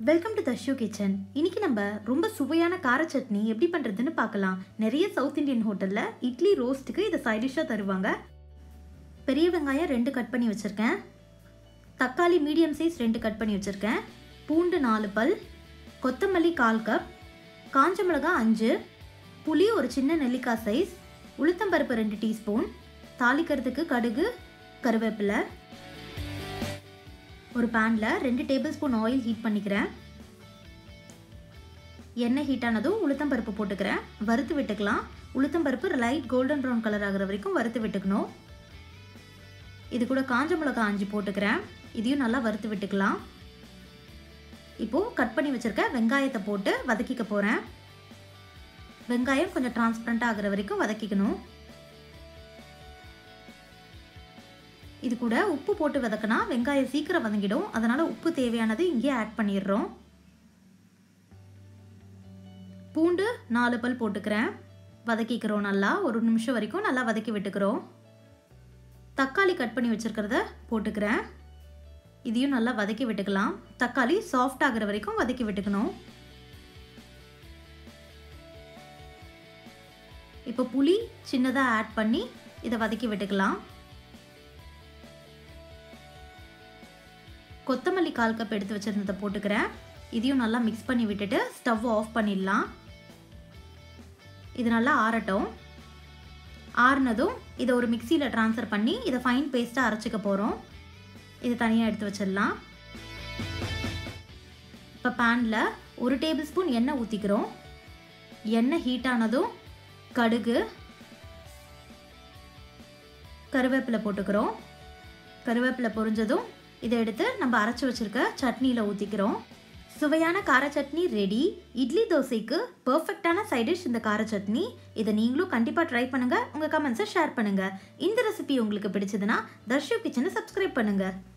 welcome to தஷ்யூ kitchen இன்னைக்கு நம்ம ரொம்ப சுவையான கார சட்னி எப்படி பண்ணுறதுன்னு பார்க்கலாம் நிறைய சவுத் இந்தியன் ஹோட்டலில் இட்லி ரோஸ்ட்டுக்கு இதை சைட் டிஷ்ஷாக தருவாங்க பெரிய வெங்காயம் ரெண்டு கட் பண்ணி வச்சுருக்கேன் தக்காளி மீடியம் சைஸ் ரெண்டு கட் பண்ணி வச்சுருக்கேன் பூண்டு நாலு பல் கொத்தமல்லி கால் கப் காஞ்ச மிளகாய் அஞ்சு புளி ஒரு சின்ன நெல்லிக்காய் சைஸ் உளுத்தம்பருப்பு ரெண்டு டீஸ்பூன் தாளிக்கிறதுக்கு கடுகு கருவேப்பிலை ஒரு பேனில் ரெண்டு டேபிள் ஸ்பூன் ஆயில் ஹீட் பண்ணிக்கிறேன் எண்ணெய் ஹீட் ஆனதும் உளுத்தம்பருப்பு போட்டுக்கிறேன் வறுத்து விட்டுக்கலாம் உளுத்தம்பருப்பு லைட் கோல்டன் ப்ரௌன் கலர் ஆகிற வரைக்கும் வறுத்து விட்டுக்கணும் இது கூட காஞ்ச மிளகாய் அஞ்சு போட்டுக்கிறேன் இதையும் நல்லா வறுத்து விட்டுக்கலாம் இப்போது கட் பண்ணி வச்சுருக்க வெங்காயத்தை போட்டு வதக்கிக்க போகிறேன் வெங்காயம் கொஞ்சம் டிரான்ஸ்பரண்ட் ஆகிற வரைக்கும் வதக்கிக்கணும் இது கூட உப்பு போட்டு வதக்கினா வெங்காயம் சீக்கிரம் வதங்கிடும் அதனால் உப்பு தேவையானது இங்கேயே ஆட் பண்ணிடுறோம் பூண்டு நாலு பல் போட்டுக்கிறேன் வதக்கிக்கிறோம் நல்லா ஒரு நிமிஷம் வரைக்கும் நல்லா வதக்கி விட்டுக்கிறோம் தக்காளி கட் பண்ணி வச்சுருக்கிறத போட்டுக்கிறேன் இதையும் நல்லா வதக்கி விட்டுக்கலாம் தக்காளி சாஃப்ட் ஆகிற வரைக்கும் வதக்கி விட்டுக்கணும் இப்போ புளி சின்னதாக ஆட் பண்ணி இதை வதக்கி விட்டுக்கலாம் கொத்தமல்லி கால் கப் எடுத்து வச்சுருந்ததை போட்டுக்கிறேன் இதையும் நல்லா மிக்ஸ் பண்ணி விட்டுட்டு ஸ்டவ் ஆஃப் பண்ணிடலாம் இது நல்லா ஆறட்டும் ஆறுனதும் இதை ஒரு மிக்சியில் ட்ரான்ஸ்ஃபர் பண்ணி இதை ஃபைன் பேஸ்ட்டாக அரைச்சிக்க போகிறோம் இது தனியாக எடுத்து வச்சிடலாம் இப்போ பேனில் ஒரு டேபிள் ஸ்பூன் எண்ணெய் ஊற்றிக்கிறோம் எண்ணெய் ஹீட் ஆனதும் கடுகு கருவேப்பிலை போட்டுக்கிறோம் கருவேப்பிலை பொரிஞ்சதும் இதை எடுத்து நம்ம அரைச்சி வச்சுருக்க சட்னியில் ஊற்றிக்கிறோம் சுவையான கார சட்னி ரெடி இட்லி தோசைக்கு பர்ஃபெக்டான சைட் டிஷ் இந்த கார சட்னி இதை நீங்களும் கண்டிப்பாக ட்ரை பண்ணுங்கள் உங்கள் கமெண்ட்ஸை ஷேர் பண்ணுங்கள் இந்த ரெசிபி உங்களுக்கு பிடிச்சதுன்னா தர்ஷு கிச்சனை சப்ஸ்கிரைப் பண்ணுங்கள்